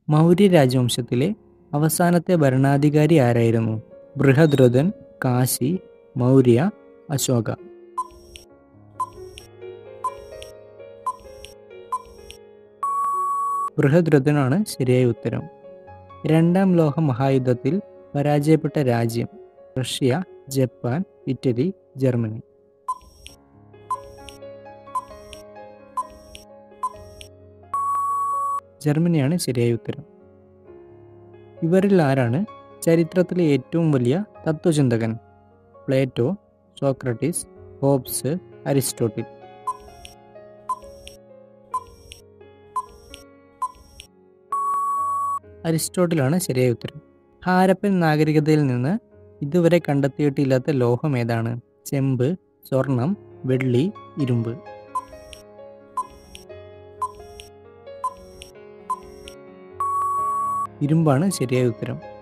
മൗര്യ രാജവംശത്തിലെ അവസാനത്തെ ഭരണാധികാരി ആരായിരുന്നു ബൃഹദ്രഥൻ കാശി മൗര്യ അശോക ബൃഹദ്രഥനാണ് ശരിയായ ഉത്തരം രണ്ടാം ലോക മഹായുദ്ധത്തിൽ പരാജയപ്പെട്ട രാജ്യം റഷ്യ ജപ്പാൻ ഇറ്റലി ജർമ്മനി ജർമ്മനിയാണ് ശരിയായ ഉത്തരം ഇവരിൽ ആരാണ് ചരിത്രത്തിലെ ഏറ്റവും വലിയ തത്വചിന്തകൻ പ്ലേറ്റോ സോക്രട്ടീസ് ഹോബ്സ് അരിസ്റ്റോട്ടിൽ അരിസ്റ്റോട്ടിലാണ് ശരിയായ ഉത്തരം ഹാരപ്പൻ നാഗരികതയിൽ നിന്ന് ഇതുവരെ കണ്ടെത്തിയിട്ടില്ലാത്ത ലോഹം ഏതാണ് ചെമ്പ് സ്വർണം വെള്ളി ഇരുമ്പ് ഇരുമ്പാണ് ശരിയായ ഉത്തരം